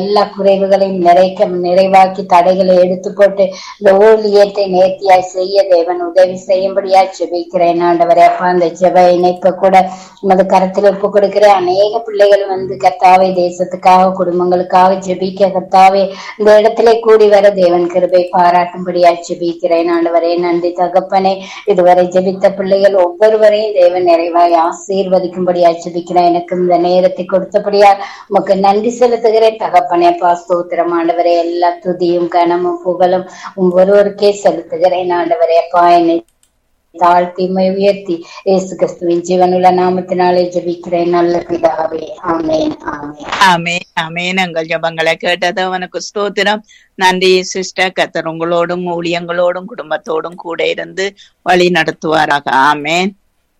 எல்லா குறைவுகளையும் நிறைக்க நிறைவாக்கி தடைகளை எடுத்து போட்டு இந்த ஊழியத்தை நேர்த்தியாய் செய்ய தேவன் உதவி செய்யும்படியா ஜெபிக்கிறேன் ஆண்டவரே அப்பா அந்த ஜெப இணைக்க கூட உமது கரத்தில் ஒப்பு கொடுக்கிறேன் அநேக பிள்ளைகள் வந்து கத்தாவே தேசத்துக்காக குடும்பங்களுக்காக ஜெபிக்க கத்தாவே இந்த இடத்திலே கூடி வர தேவன் கிருபை பாராட்டும்படியா ஜெபிக்கிறேன் ஆண்டவரே நன்றி தகப்பனே இதுவரை ஜெபித்த பிள்ளைகள் ஒவ்வொருவரையும் தேவன் நிறைவாய் ஆசீர்வதிக்கும்படியா ஜெபிக்கிறேன் எனக்கு இந்த நேரத்தை கொடுத்தபடியா உமக்கு நன்றி செலுத்துகிறேன் தகப்பனே அப்பா ஸ்தோத்திரம் ஆண்டவரே எல்லா துதியும் கனமும் புகழும் உம் ஒருவருக்கே செலுத்துகிறேன் ஆண்டவரே அப்பா என்னை தாழ்த்தி உம்மை உயர்த்தி இயேசு கிறிஸ்துவின் ஜீவனுள்ள நாமத்தினாலே ஜெபிக்கிறேன் நல்ல பிதாவே ஆமென் ஆமென் ஆமே ஆமேன் எங்கள் ஜபங்களை கேட்டது அவனுக்கு ஸ்தோத்திரம் நன்றி சிஸ்டர் கத்தர் உங்களோடும் ஊழியங்களோடும் குடும்பத்தோடும் கூட இருந்து வழி நடத்துவாராக ஆமேன்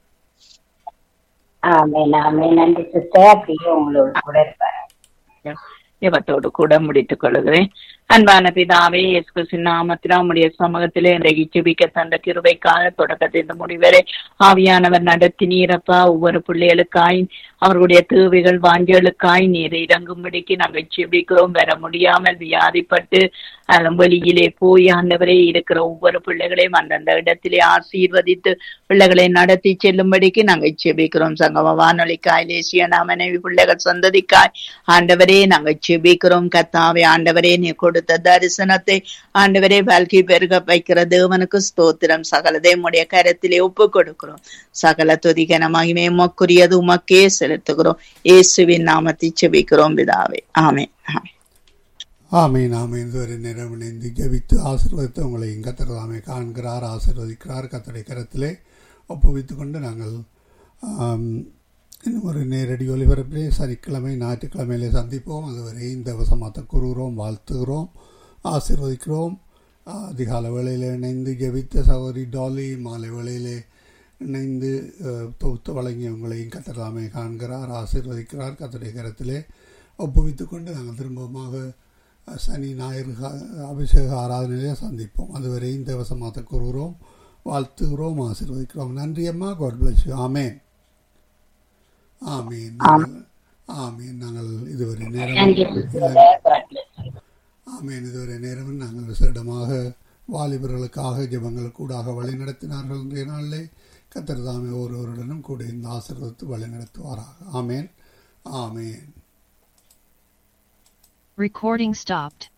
ஆமென் ஆமென் நன்றி சிஸ்டர் அப்படியே உங்களோட கூட இருப்பார் ஜபத்தோடு கூட முடித்துக் கொள்கிறேன் அன்பான பிதாவே இயேசு நாமத்தில் உம்முடைய சமூகத்திலே இன்றைக்கு ஜெபிக்க தந்த கிருபைக்காக தொடக்கத்தின் முடிவரை ஆவியானவர் நடத்தி நீரப்பா ஒவ்வொரு பிள்ளைகளுக்காய் அவர்களுடைய தேவைகள் வாஞ்சலுக்காய் நீர் இறங்கும்படிக்கு நாங்கள் ஜெபிக்கிறோம் வர முடியாமல் வியாதிப்பட்டு அதன் வெளியிலே போய் ஆண்டவரே இருக்கிற ஒவ்வொரு பிள்ளைகளையும் அந்தந்த இடத்திலே ஆசீர்வதித்து பிள்ளைகளை நடத்தி செல்லும்படிக்கு நாங்கள் ஜெபிக்கிறோம் சங்கம வானொலிக்காய் லேசிய மனைவி பிள்ளைகள் சந்ததிக்காய் ஆண்டவரே நாங்கள் ஜெபிக்கிறோம் கத்தாவே ஆண்டவரே நீ கொடுத்த தரிசனத்தை ஆண்டவரே வாழ்க்கை பெருக வைக்கிற தேவனுக்கு ஸ்தோத்திரம் சகலதை உடைய கரத்திலே ஒப்பு கொடுக்கிறோம் சகல துதிகன மகிமை உமக்குரியது உமக்கே செலுத்துகிறோம் இயேசுவின் நாமத்தை செபிக்கிறோம் பிதாவே ஆமே ஆமே ஆமீன் ஆமீன் இதுவரை நேரம் இணைந்து ஜெபித்து ஆசீர்வதித்து உங்களை கத்தரதாமே காண்கிறார் ஆசீர்வதிக்கிறார் கத்தடை கரத்திலே ஒப்புவித்து கொண்டு நாங்கள் ஆம், இன்னும் ஒரு நேரடி ஒலிபரப்பிலே சனிக்கிழமை ஞாயிற்றுக்கிழமையிலே சந்திப்போம் அதுவரை இந்த வசமாத்த கூறுகிறோம் வாழ்த்துகிறோம் ஆசீர்வதிக்கிறோம் அதிகால வேளையில் இணைந்து ஜெபித்த சகோதரி டாலி மாலை வேளையிலே இணைந்து அஹ், தொகுத்து வழங்கி உங்களையும் கத்தரதாமே காண்கிறார் ஆசீர்வதிக்கிறார் கத்தடை கரத்திலே ஒப்புவித்து கொண்டு நாங்கள் திரும்பமாக சனி ஞாயிறு கா- அபிஷேக ஆராதனையிலே சந்திப்போம் அதுவரை இந்த வசமாத்த கூறுகிறோம் வாழ்த்துகிறோம் ஆசீர்வதிக்கிறோம் நன்றி அம்மா காட் பிளஸ் யூ ஆமேன் ஆமீன் நாங்கள் ஆமீன் நாங்கள் இதுவரை நேரம் நன்றி இல்லை. God bless you. ஆமேன் இதுவரை நேரம் நாங்கள் விசேடமாக வாலிபர்களுக்காக ஜெபங்களுக்கூடாக வழி நடத்தினார்கள் இன்றைய நாளிலே கத்தர் தாமே ஒருவருடனும் கூட இந்த ஆசீர்வதித்து வழி நடத்துவாராக ஆமேன் ஆமேன் Recording stopped.